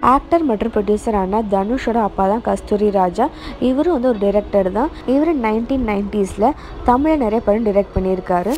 actor மற்றும் ப்ரொடியூசரான தனுஷோட அப்பா தான் கஸ்தூரி ராஜா இவரும் வந்து ஒரு டைரக்டர் தான் இவர் நைன்டீன் நைன்டிஸில் தமிழில் நிறைய படம் டைரக்ட் பண்ணியிருக்காரு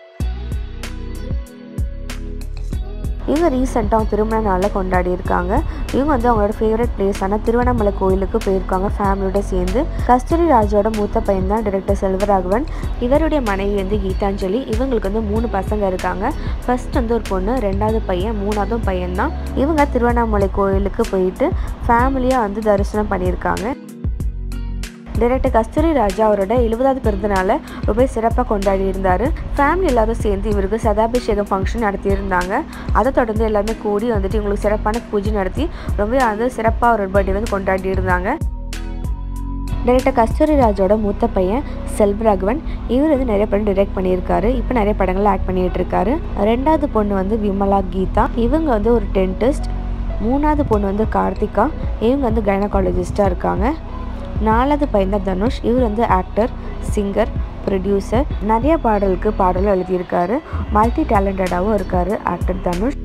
இவங்க ரீசெண்டாக திருமண நாளில் கொண்டாடி இருக்காங்க இவங்க வந்து அவங்களோட ஃபேவரட் பிளேஸான திருவண்ணாமலை கோயிலுக்கு போயிருக்காங்க ஃபேமிலியோட சேர்ந்து கஸ்தூரி ராஜோட மூத்த பையன் தான் டைரக்டர் செல்வராகவன் இவருடைய மனைவி வந்து கீதாஞ்சலி இவங்களுக்கு வந்து மூணு பசங்க இருக்காங்க ஃபர்ஸ்ட் வந்து ஒரு பொண்ணு ரெண்டாவது பையன் மூணாவதும் பையன் தான் இவங்க திருவண்ணாமலை கோயிலுக்கு போயிட்டு ஃபேமிலியாக வந்து தரிசனம் பண்ணியிருக்காங்க டைரக்டர் கஸ்தூரி ராஜா அவரோட எழுபதாவது பிறந்தநாளை ரொம்ப சிறப்பாக கொண்டாடி இருந்தார் ஃபேமிலி எல்லாரும் சேர்ந்து இவருக்கு சதாபிஷேகம் ஃபங்க்ஷன் நடத்தியிருந்தாங்க அதை தொடர்ந்து எல்லாருமே கூடி வந்துட்டு இவங்களுக்கு சிறப்பான பூஜை நடத்தி ரொம்ப வந்து சிறப்பாக ஒரு பர்த்டே வந்து கொண்டாடி இருந்தாங்க டைரக்டர் கஸ்தூரி ராஜோட மூத்த பையன் செல்வராகவன் இவர் வந்து நிறைய படம் டைரக்ட் பண்ணியிருக்காரு இப்போ நிறைய படங்கள் ஆக்ட் பண்ணிட்டு இருக்காரு ரெண்டாவது பொண்ணு வந்து விமலா கீதா இவங்க வந்து ஒரு டென்டிஸ்ட் மூணாவது பொண்ணு வந்து கார்த்திகா இவங்க வந்து கைனகாலஜிஸ்டாக இருக்காங்க நாலாவது பையன் தான் தனுஷ் இவர் வந்து ஆக்டர் சிங்கர் ப்ரொடியூசர் நிறைய பாடலுக்கு பாடலும் எழுதியிருக்காரு மல்டி டேலண்டடாகவும் இருக்கார் ஆக்டர் தனுஷ்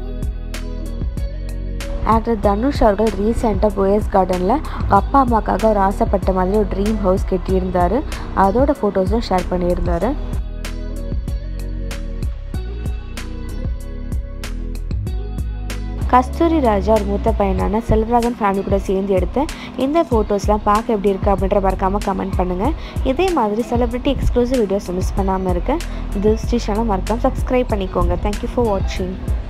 ஆக்டர் தனுஷ் அவர்கள் ரீசெண்டாக போயஸ் கார்டனில் அப்பா அம்மாக்காக ஒரு ஆசைப்பட்ட மாதிரி ஒரு ட்ரீம் ஹவுஸ் கட்டியிருந்தார் அதோட ஃபோட்டோஸும் ஷேர் பண்ணியிருந்தாரு கஸ்தூரி ராஜா ஒரு மூத்த பையனான செல்வராகன் ஃபேமிலி கூட சேர்ந்து எடுத்த இந்த ஃபோட்டோஸ்லாம் பார்க்க எப்படி இருக்குது அப்படின்ற மறக்காமல் கமெண்ட் பண்ணுங்கள் இதே மாதிரி செலிப்ரிட்டி எக்ஸ்க்ளூசிவ் வீடியோஸ் மிஸ் பண்ணாமல் இருக்க திஸ் சேனல் மறக்காமல் சப்ஸ்கிரைப் பண்ணிக்கோங்க தேங்க்யூ ஃபார் வாட்சிங்